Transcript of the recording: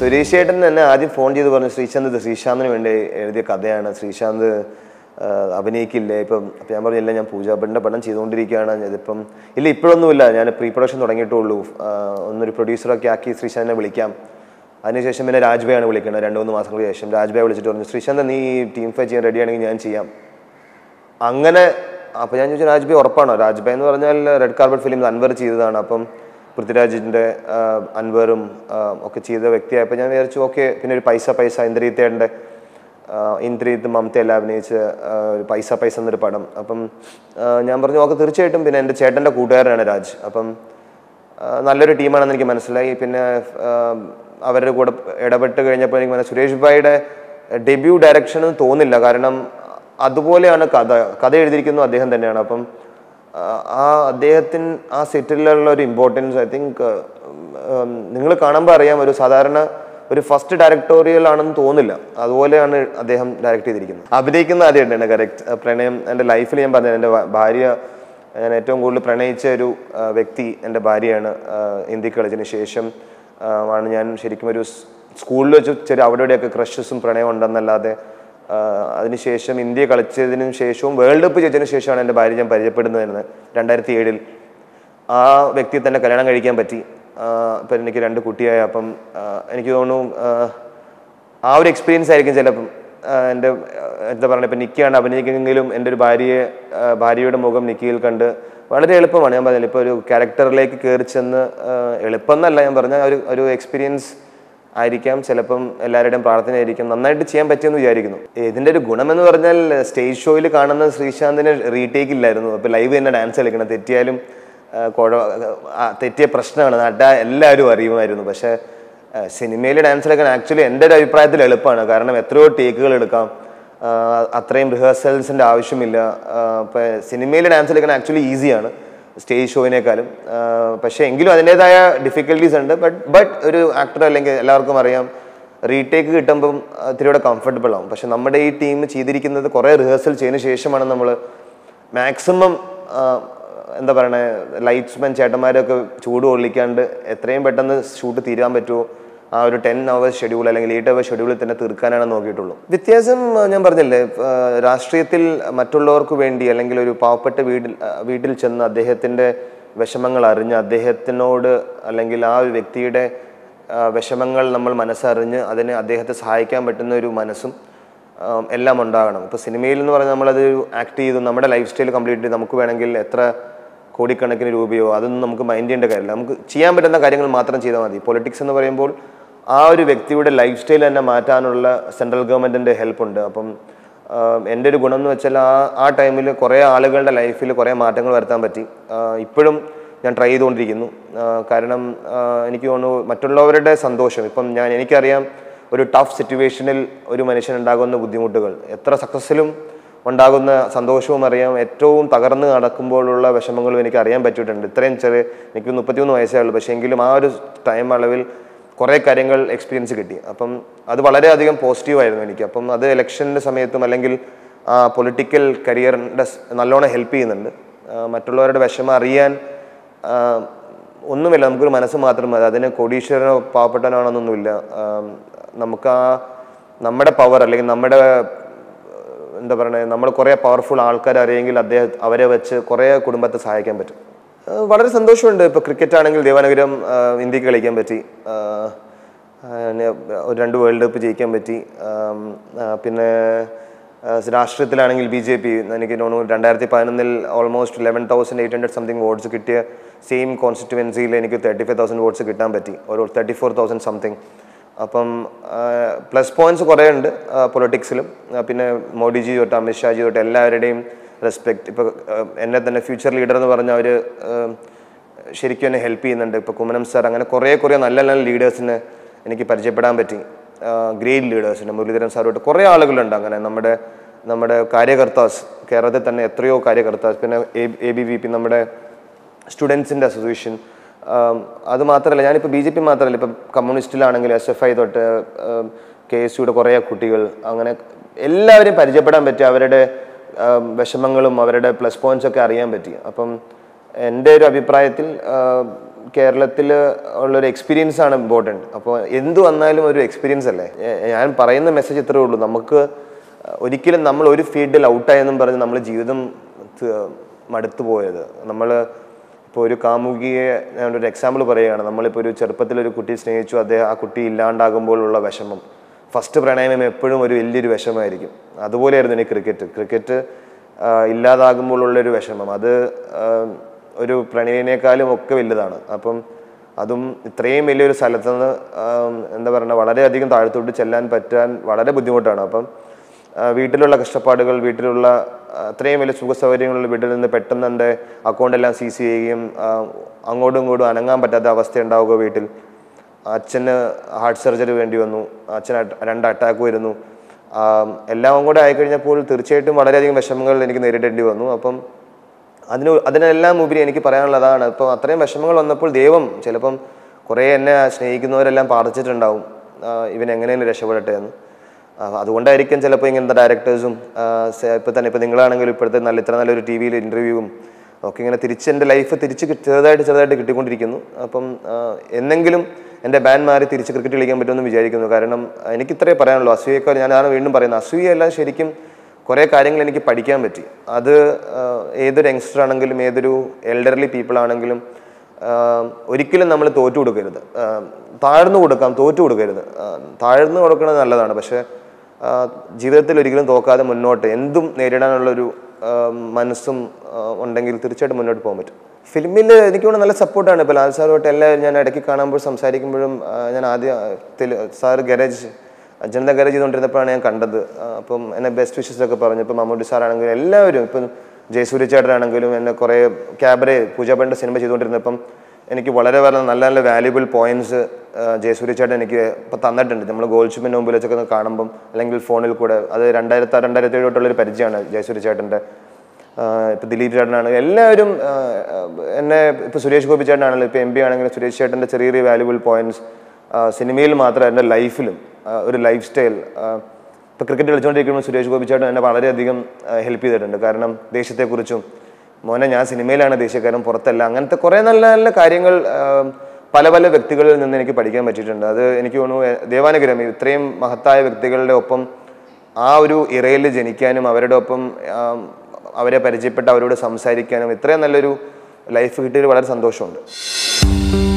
സുരേഷ് ചേട്ടൻ തന്നെ ആദ്യം ഫോൺ ചെയ്ത് പറഞ്ഞു ശ്രീശാന്ത് ഇത് ശ്രീശാന്തിന് വേണ്ടി എഴുതിയ കഥയാണ് ശ്രീശാന്ത് ആ, അഭിനയിക്കില്ലേ ഇപ്പം അപ്പം ഞാൻ പറഞ്ഞില്ല ഞാൻ പൂജാപ്പൻ്റെ പടം ചെയ്തുകൊണ്ടിരിക്കുകയാണ് ഇതിപ്പം ഇല്ല ഇപ്പോഴൊന്നുമില്ല ഞാൻ പ്രീ പ്രൊഡക്ഷൻ തുടങ്ങിയിട്ടുള്ളൂ ആ, ഒന്നൊരു പ്രൊഡ്യൂസറൊക്കെ ആക്കി ശ്രീശാന്തിനെ വിളിക്കാം അതിനുശേഷം പിന്നെ രാജ്ബയാണ് വിളിക്കുന്നത് രണ്ട് മൂന്ന് മാസങ്ങൾക്ക് ശേഷം രാജ്ബയെ വിളിച്ചിട്ട് പറഞ്ഞു ശ്രീശാന്ത് നീ ടീം ഫൈറ്റ് ചെയ്യാൻ റെഡിയാണെങ്കിൽ ഞാൻ ചെയ്യാം അങ്ങനെ അപ്പോൾ ഞാൻ ചോദിച്ചു രാജ്ബായ് ഉറപ്പാണോ രാജ്ബായ് എന്ന് പറഞ്ഞാൽ റെഡ് കാർബറ്റ് ഫിലിം അൻവർ ചെയ്തതാണ് അപ്പം പൃഥ്വിരാജിൻ്റെ അൻവറും ആ, ഒക്കെ ചെയ്ത വ്യക്തിയായപ്പോൾ ഞാൻ വിചാരിച്ചു ഓക്കെ പിന്നെ ഒരു പൈസ പൈസ ഇന്ദ്രീത്തേൻ്റെ ഇന്ദ്രീത്ത് മമത എല്ലാം അഭിനയിച്ച ആ, ഒരു പൈസ പൈസ എന്നൊരു പടം അപ്പം ആ, ഞാൻ പറഞ്ഞു ഓക്കെ തീർച്ചയായിട്ടും പിന്നെ എൻ്റെ ചേട്ടൻ്റെ കൂട്ടുകാരനാണ് രാജ് അപ്പം ആ, നല്ലൊരു ടീമാണെന്ന് എനിക്ക് മനസ്സിലായി പിന്നെ ആ, അവരുടെ കൂടെ ഇടപെട്ട് കഴിഞ്ഞപ്പോൾ എനിക്ക് മനസ്സിലായി സുരേഷ് ഭായിയുടെ ഡെബ്യൂ ഡയറക്ഷൻ എന്ന് തോന്നില്ല കാരണം അതുപോലെയാണ് കഥ കഥ എഴുതിയിരിക്കുന്നത് അദ്ദേഹം തന്നെയാണ് അപ്പം ആ, ആ അദ്ദേഹത്തിന് ആ സെറ്റിലുള്ള ഒരു ഇമ്പോർട്ടൻസ് ഐ തിങ്ക് നിങ്ങൾ കാണുമ്പോൾ അറിയാം ഒരു സാധാരണ ഒരു ഫസ്റ്റ് ഡയറക്ടോറിയൽ ആണെന്ന് തോന്നില്ല അതുപോലെയാണ് അദ്ദേഹം ഡയറക്റ്റ് ചെയ്തിരിക്കുന്നത് അഭിനയിക്കുന്ന ആദ്യമായിട്ടാണ് കറക്റ്റ് പ്രണയം എൻ്റെ ലൈഫിൽ ഞാൻ പറഞ്ഞത് എൻ്റെ ഭാര്യ ഞാൻ ഏറ്റവും കൂടുതൽ പ്രണയിച്ച ഒരു ആ, വ്യക്തി എൻ്റെ ഭാര്യയാണ് ആ, ഹിന്ദി കളിച്ചതിന് ശേഷം ആ, ആണ് ഞാൻ ശരിക്കും ഒരു സ് സ്കൂളിൽ വെച്ച് ചെറിയ അവിടെ ഇവിടെയൊക്കെ ക്രഷസും പ്രണയം ഉണ്ടെന്നല്ലാതെ ആ, അതിനുശേഷം ഇന്ത്യ കളിച്ചതിന് ശേഷവും വേൾഡ് കപ്പ് ജയിച്ചതിന് ശേഷമാണ് എൻ്റെ ഭാര്യ ഞാൻ പരിചയപ്പെടുന്നത് രണ്ടായിരത്തി ഏഴിൽ ആ വ്യക്തിയെ തന്നെ കല്യാണം കഴിക്കാൻ പറ്റി ആ, ഇപ്പം എനിക്ക് രണ്ട് കുട്ടിയായ അപ്പം ആ, എനിക്ക് തോന്നുന്നു ആ, ആ ഒരു എക്സ്പീരിയൻസ് ആയിരിക്കും ചിലപ്പം ആ, എൻ്റെ ആ, എന്താ പറയുക ഇപ്പം നിക്കിയാണ് അഭിനയിക്കുന്നെങ്കിലും എൻ്റെ ഒരു ഭാര്യയെ ആ, ഭാര്യയുടെ മുഖം നിക്കിയിൽ കണ്ട് വളരെ എളുപ്പമാണ് ഞാൻ പറഞ്ഞില്ല ഇപ്പോൾ ഒരു ക്യാരക്ടറിലേക്ക് കയറി ചെന്ന് ആ, എളുപ്പം എന്നല്ല ഞാൻ പറഞ്ഞ ഒരു ഒരു എക്സ്പീരിയൻസ് ആയിരിക്കാം ചിലപ്പം എല്ലാവരുടെയും പ്രാർത്ഥനയായിരിക്കും നന്നായിട്ട് ചെയ്യാൻ പറ്റുമെന്ന് വിചാരിക്കുന്നു ഇതിൻ്റെ ഒരു ഗുണമെന്ന് പറഞ്ഞാൽ സ്റ്റേജ് ഷോയിൽ കാണുന്ന ശ്രീശാന്തിന് റീടേക്ക് ഇല്ലായിരുന്നു അപ്പോൾ ലൈവ് തന്നെ ഡാൻസ് കളിക്കണം തെറ്റിയാലും ആ, കുഴ ആ, തെറ്റിയ പ്രശ്നമാണ് നാട്ടാ എല്ലാവരും അറിയുമായിരുന്നു പക്ഷേ സിനിമയിൽ ഡാൻസ് കളിക്കാൻ ആക്ച്വലി എൻ്റെ ഒരു അഭിപ്രായത്തിൽ എളുപ്പമാണ് കാരണം എത്രയോ ടേക്കുകൾ എടുക്കാം ആ, അത്രയും റിഹേഴ്സൽസിൻ്റെ ആവശ്യമില്ല ഇപ്പോൾ സിനിമയിൽ ഡാൻസ് കളിക്കാൻ ആക്ച്വലി ഈസിയാണ് സ്റ്റേജ് ഷോയിനേക്കാളും ആ, പക്ഷേ എങ്കിലും അതിൻ്റെതായ ഡിഫിക്കൽട്ടീസ് ഉണ്ട് ബട്ട് ബട്ട് ഒരു ആക്ടർ അല്ലെങ്കിൽ എല്ലാവർക്കും അറിയാം റീടേക്ക് കിട്ടുമ്പം ഇത്തിരിയുടെ കംഫർട്ടബിൾ ആവും പക്ഷെ നമ്മുടെ ഈ ടീം ചെയ്തിരിക്കുന്നത് കുറേ റിഹേഴ്സൽ ചെയ്തതിന് ശേഷമാണ് നമ്മൾ മാക്സിമം എന്താ പറയണേ ലൈറ്റ്സ്മാൻ ചേട്ടന്മാരൊക്കെ ചൂട് കൊള്ളിക്കാണ്ട് എത്രയും പെട്ടെന്ന് ഷൂട്ട് തീരാൻ പറ്റുമോ ആ ഒരു ടെൻ അവേഴ്സ് ഷെഡ്യൂൾ അല്ലെങ്കിൽ എയ്റ്റ് അവേഴ്സ് ഷെഡ്യൂളിൽ തന്നെ തീർക്കാനാണ് നോക്കിയിട്ടുള്ളൂ വ്യത്യാസം ആ, ഞാൻ പറഞ്ഞില്ലേ ആ, രാഷ്ട്രീയത്തിൽ മറ്റുള്ളവർക്ക് വേണ്ടി അല്ലെങ്കിൽ ഒരു പാവപ്പെട്ട വീട്ടിൽ ആ, വീട്ടിൽ ചെന്ന് അദ്ദേഹത്തിൻ്റെ വിഷമങ്ങൾ അറിഞ്ഞ് അദ്ദേഹത്തിനോട് അല്ലെങ്കിൽ ആ ഒരു വ്യക്തിയുടെ ആ, വിഷമങ്ങൾ നമ്മൾ മനസ്സറിഞ്ഞ് അതിനെ അദ്ദേഹത്തെ സഹായിക്കാൻ പറ്റുന്ന ഒരു മനസ്സും ആം, എല്ലാം ഉണ്ടാകണം ഇപ്പോൾ സിനിമയിൽ എന്ന് പറഞ്ഞാൽ നമ്മളത് ആക്ട് ചെയ്തു നമ്മുടെ ലൈഫ് സ്റ്റൈൽ കംപ്ലീറ്റ് ചെയ്ത് നമുക്ക് വേണമെങ്കിൽ എത്ര കോടിക്കണക്കിന് രൂപയോ അതൊന്നും നമുക്ക് മൈൻഡ് ചെയ്യേണ്ട കാര്യമില്ല നമുക്ക് ചെയ്യാൻ പറ്റുന്ന കാര്യങ്ങൾ മാത്രം ചെയ്താൽ മതി പൊളിറ്റിക്സ് എന്ന് പറയുമ്പോൾ ആ ഒരു വ്യക്തിയുടെ ലൈഫ് സ്റ്റൈൽ തന്നെ മാറ്റാനുള്ള സെൻട്രൽ ഗവൺമെൻറ്റിൻ്റെ ഹെൽപ്പുണ്ട് അപ്പം ആം, എൻ്റെ ഒരു ഗുണം എന്ന് വെച്ചാൽ ആ ആ ടൈമിൽ കുറേ ആളുകളുടെ ലൈഫിൽ കുറേ മാറ്റങ്ങൾ വരുത്താൻ പറ്റി ആ, ഇപ്പോഴും ഞാൻ ട്രൈ ചെയ്തുകൊണ്ടിരിക്കുന്നു ആ, കാരണം ആ, എനിക്ക് തോന്നുന്നു മറ്റുള്ളവരുടെ സന്തോഷം ഇപ്പം ഞാൻ എനിക്കറിയാം ഒരു ടഫ് സിറ്റുവേഷനിൽ ഒരു മനുഷ്യൻ ഉണ്ടാകുന്ന ബുദ്ധിമുട്ടുകൾ എത്ര സക്സസ്സിലും ഉണ്ടാകുന്ന സന്തോഷവും അറിയാം ഏറ്റവും തകർന്ന് നടക്കുമ്പോഴുള്ള വിഷമങ്ങളും എനിക്ക് അറിയാൻ പറ്റിയിട്ടുണ്ട് ഇത്രയും ചെറിയ എനിക്ക് മുപ്പത്തിമൂന്ന് വയസ്സേ ഉള്ളൂ പക്ഷേ എങ്കിലും ആ ഒരു ടൈം അളവിൽ കുറേ കാര്യങ്ങൾ എക്സ്പീരിയൻസ് കിട്ടി അപ്പം അത് വളരെയധികം പോസിറ്റീവായിരുന്നു എനിക്ക് അപ്പം അത് ഇലക്ഷൻ്റെ സമയത്തും അല്ലെങ്കിൽ ആ പൊളിറ്റിക്കൽ കരിയറിൻ്റെ നല്ലോണം ഹെൽപ്പ് ചെയ്യുന്നുണ്ട് ആ, മറ്റുള്ളവരുടെ വിഷമം അറിയാൻ ആ, ഒന്നുമില്ല നമുക്കൊരു മനസ്സ് മാത്രം മതി അതിന് കോടീശ്വരനോ പാവപ്പെട്ടവനാണെന്നൊന്നുമില്ല ആ, നമുക്ക് ആ നമ്മുടെ പവർ അല്ലെങ്കിൽ നമ്മുടെ എന്താ പറയുക നമ്മൾ കുറേ പവർഫുൾ ആൾക്കാർ അറിയെങ്കിൽ അദ്ദേഹം അവരെ വെച്ച് കുറേ കുടുംബത്തെ സഹായിക്കാൻ പറ്റും ആ, വളരെ സന്തോഷമുണ്ട് ഇപ്പോൾ ക്രിക്കറ്റ് ആണെങ്കിൽ ദേവാനഗരം ആ, ഇന്ത്യക്ക് കളിക്കാൻ പറ്റി ആ, ആ, പിന്നെ ഒരു രണ്ട് വേൾഡ് കപ്പ് ജയിക്കാൻ പറ്റി ആം, ആ, പിന്നെ ആ, രാഷ്ട്രീയത്തിലാണെങ്കിൽ ബി ജെ പി എനിക്ക് തോന്നുന്നു രണ്ടായിരത്തി പതിനൊന്നിൽ almost eleven thousand eight hundred something votes കിട്ടിയ സെയിം കോൺസ്റ്റിറ്റുവൻസിയിൽ എനിക്ക് തേർട്ടി ഫൈവ് തൗസൻഡ് വോട്ട്സ് കിട്ടാൻ പറ്റി ഒരു തേർട്ടി ഫോർ തൗസൻഡ് സംതിങ് അപ്പം പ്ലസ് പോയിന്റ്സ് കുറേ ഉണ്ട് പൊളിറ്റിക്സിലും പിന്നെ മോഡിജി തൊട്ട് അമിത്ഷാജി തൊട്ട് എല്ലാവരുടെയും റെസ്പെക്ട് ഇപ്പോൾ എന്നെ തന്നെ ഫ്യൂച്ചർ ലീഡർ എന്ന് പറഞ്ഞ അവർ ശരിക്കും എന്നെ ഹെൽപ്പ് ചെയ്യുന്നുണ്ട് ഇപ്പോൾ കുമ്മനം സാർ അങ്ങനെ കുറേ കുറേ നല്ല നല്ല ലീഡേഴ്സിനെ എനിക്ക് പരിചയപ്പെടാൻ പറ്റി ഗ്രേറ്റ് ലീഡേഴ്സിന് മുരളീധരൻ സാർ തൊട്ട് കുറേ ആളുകളുണ്ട് അങ്ങനെ നമ്മുടെ നമ്മുടെ കാര്യകർത്താസ് കേരളത്തിൽ തന്നെ എത്രയോ കാര്യകർത്താസ് പിന്നെ എ ബി വി പി നമ്മുടെ സ്റ്റുഡൻസിൻ്റെ അസോസിയേഷൻ അത് മാത്രമല്ല ഞാനിപ്പോൾ ബി ജെ പി മാത്രമല്ല ഇപ്പം കമ്മ്യൂണിസ്റ്റിലാണെങ്കിൽ എസ് എഫ് ഐ തൊട്ട് കെ എസ് യുടെ കുറേ കുട്ടികൾ അങ്ങനെ എല്ലാവരെയും പരിചയപ്പെടാൻ പറ്റി അവരുടെ ആം, വിഷമങ്ങളും അവരുടെ പ്ലസ് പോയിന്റ്സ് ഒക്കെ അറിയാൻ പറ്റി അപ്പം എൻ്റെ ഒരു അഭിപ്രായത്തിൽ ആ, കേരളത്തിൽ ഉള്ളൊരു എക്സ്പീരിയൻസ് ആണ് ഇമ്പോർട്ടൻറ്റ് അപ്പോൾ എന്ത് വന്നാലും ഒരു എക്സ്പീരിയൻസ് അല്ലേ ഏ- ഞാൻ പറയുന്ന മെസ്സേജ് ഇത്രേ ഉള്ളൂ നമുക്ക് ഒരിക്കലും നമ്മൾ ഒരു ഫീൽഡിൽ ഔട്ടായെന്നും പറഞ്ഞ് നമ്മൾ ജീവിതം ത- മടുത്തു പോയത് നമ്മൾ ഇപ്പോൾ ഒരു കാമുകിയെ ഞാനൊരു എക്സാമ്പിൾ പറയുകയാണ് നമ്മളിപ്പോൾ ഒരു ചെറുപ്പത്തിൽ ഒരു കുട്ടി സ്നേഹിച്ചു അദ്ദേഹം ആ കുട്ടി ഇല്ലാണ്ടാകുമ്പോഴുള്ള വിഷമം ഫസ്റ്റ് പ്രണയം എപ്പോഴും ഒരു വലിയൊരു വിഷമമായിരിക്കും അതുപോലെയായിരുന്നു എനിക്ക് ക്രിക്കറ്റ് ക്രിക്കറ്റ് ഇല്ലാതാകുമ്പോഴുള്ളൊരു വിഷമം അത് ആ, ഒരു പ്രണയിനേക്കാളും ഒക്കെ വലുതാണ് അപ്പം അതും ഇത്രയും വലിയൊരു സ്ഥലത്ത് നിന്ന് ആം, എന്താ പറയുക വളരെയധികം താഴത്തോട്ട് ചെല്ലാൻ പറ്റാൻ വളരെ ബുദ്ധിമുട്ടാണ് അപ്പം ആ, വീട്ടിലുള്ള കഷ്ടപ്പാടുകൾ വീട്ടിലുള്ള ആ, അത്രയും വലിയ സുഖ സൗകര്യങ്ങളുള്ള വീട്ടിൽ നിന്ന് പെട്ടെന്ന് എൻ്റെ അക്കൗണ്ടെല്ലാം സീസ് ചെയ്യുകയും ആ, അങ്ങോട്ടും ഇങ്ങോട്ടും അനങ്ങാൻ പറ്റാത്ത അവസ്ഥ ഉണ്ടാവുക വീട്ടിൽ അച്ഛന് ഹാർട്ട് സർജറി വേണ്ടി വന്നു അച്ഛന് അട്ട- രണ്ട് അറ്റാക്ക് വരുന്നു ആ, എല്ലാം കൂടെ ആയിക്കഴിഞ്ഞപ്പോൾ തീർച്ചയായിട്ടും വളരെയധികം വിഷമങ്ങൾ എനിക്ക് നേരിടേണ്ടി വന്നു അപ്പം അതിന് അതിനെല്ലാം ഉപരി എനിക്ക് പറയാനുള്ളത് അതാണ് ഇപ്പം അത്രയും വിഷമങ്ങൾ വന്നപ്പോൾ ദൈവം ചിലപ്പം കുറേ എന്നെ സ്നേഹിക്കുന്നവരെല്ലാം പ്രാർത്ഥിച്ചിട്ടുണ്ടാവും ആ, ഇവൻ എങ്ങനെയെങ്കിലും രക്ഷപ്പെടട്ടെ എന്ന് ആ, അതുകൊണ്ടായിരിക്കും ചിലപ്പോൾ ഇങ്ങനത്തെ ഡയറക്ടേഴ്സും ഇപ്പം തന്നെ ഇപ്പം നിങ്ങളാണെങ്കിലും ഇപ്പോഴത്തെ നല്ല ഇത്ര നല്ലൊരു ടി വിയിൽ ഇൻ്റർവ്യൂവും ഒക്കെ ഇങ്ങനെ തിരിച്ച് എൻ്റെ ലൈഫ് തിരിച്ച് കി- ചെറുതായിട്ട് ചെറുതായിട്ട് കിട്ടിക്കൊണ്ടിരിക്കുന്നു അപ്പം ആ, എന്നെങ്കിലും എൻ്റെ ബാൻ മാറി തിരിച്ച് ക്രിക്കറ്റ് കളിക്കാൻ പറ്റുമെന്ന് വിചാരിക്കുന്നു കാരണം എനിക്ക് ഇത്രേ പറയാനുള്ളൂ അസൂയക്കാർ ഞാനാണ് വീണ്ടും പറയുന്നത് അസൂയല്ല ശരിക്കും കുറേ കാര്യങ്ങൾ എനിക്ക് പഠിക്കാൻ പറ്റി അത് ആ, ഏതൊരു യങ്സ്റ്റർ ആണെങ്കിലും ഏതൊരു എൽഡർലി പീപ്പിൾ ആണെങ്കിലും ആ, ഒരിക്കലും നമ്മൾ തോറ്റു കൊടുക്കരുത് ആ, താഴ്ന്നു കൊടുക്കാം തോറ്റു കൊടുക്കരുത് ആ, താഴ്ന്നു കൊടുക്കുന്നത് നല്ലതാണ് പക്ഷേ ആ, ജീവിതത്തിൽ ഒരിക്കലും തോക്കാതെ മുന്നോട്ട് എന്തും നേരിടാനുള്ളൊരു ആ, മനസ്സും ആ, ഉണ്ടെങ്കിൽ തീർച്ചയായിട്ടും മുന്നോട്ട് പോകാൻ പറ്റും ഫിലിമിൽ എനിക്ക് തോന്നുന്നു നല്ല സപ്പോർട്ടാണ് ഇപ്പോൾ ലാൽ സാറുമായിട്ട് എല്ലാവരും ഞാൻ ഇടയ്ക്ക് കാണുമ്പോൾ സംസാരിക്കുമ്പോഴും ആ, ഞാൻ ആദ്യം സാർ ഗരേജ് ജനത ഗരേജ് ചെയ്തുകൊണ്ടിരുന്നപ്പോഴാണ് ഞാൻ കണ്ടത് ആ, അപ്പം എന്നെ ബെസ്റ്റ് വിഷസ് ഒക്കെ പറഞ്ഞു ഇപ്പം മമ്മൂട്ടി സാറാണെങ്കിലും എല്ലാവരും ഇപ്പം ജയസൂര്യ ചേട്ടനാണെങ്കിലും എന്നെ കുറേ ക്യാബറെ പൂജാപ്പൻ്റെ സിനിമ ചെയ്തുകൊണ്ടിരുന്നപ്പം എനിക്ക് വളരെ വളരെ നല്ല നല്ല വാല്യുബിൾ പോയിന്റ്സ് ജയസൂര്യ ചേട്ടൻ എനിക്ക് ഇപ്പം തന്നിട്ടുണ്ട് നമ്മൾ ഗോൾഡ്ഷിപ്പിൻ്റെ മുമ്പിൽ വെച്ചൊക്കെ ഒന്ന് കാണുമ്പം അല്ലെങ്കിൽ ഫോണിൽ കൂടെ അത് രണ്ടായിരത്തി ആറ് രണ്ടായിരത്തി ഏഴ് തൊട്ടുള്ളൊരു പരിചയമാണ് ജയസൂര്യ ചേട്ടൻ്റെ ഇപ്പം ദിലീപ് ചേട്ടനാണ് എല്ലാവരും ആ, എന്നെ ഇപ്പോൾ സുരേഷ് ഗോപി ചേട്ടനാണെങ്കിലും ഇപ്പോൾ എം പി ആണെങ്കിലും സുരേഷ് ചേട്ടൻ്റെ ചെറിയ ചെറിയ വാല്യുബിൾ പോയിന്റ്സ് സിനിമയിൽ മാത്രം എൻ്റെ ലൈഫിലും ഒരു ലൈഫ് സ്റ്റൈൽ ഇപ്പോൾ ക്രിക്കറ്റ് കളിച്ചുകൊണ്ടിരിക്കുമ്പോൾ സുരേഷ് ഗോപി ചേട്ടൻ എന്നെ വളരെയധികം ഹെൽപ്പ് ചെയ്തിട്ടുണ്ട് കാരണം ദേശത്തെക്കുറിച്ചും മോനെ ഞാൻ സിനിമയിലാണ് ദേശീയക്കാരൻ പുറത്തല്ല അങ്ങനത്തെ കുറേ നല്ല നല്ല കാര്യങ്ങൾ ആ, പല പല വ്യക്തികളിൽ നിന്ന് എനിക്ക് പഠിക്കാൻ പറ്റിയിട്ടുണ്ട് അത് എനിക്ക് തോന്നുന്നു എ- ദൈവാനുഗ്രഹം ഇത്രയും മഹത്തായ വ്യക്തികളുടെ ഒപ്പം ആ ഒരു ഇറയിൽ ജനിക്കാനും അവരുടെ ഒപ്പം ആ, അവരെ പരിചയപ്പെട്ട് അവരോട് സംസാരിക്കാനും ഇത്രയും നല്ലൊരു ലൈഫ് കിട്ടിയതിൽ വളരെ സന്തോഷമുണ്ട്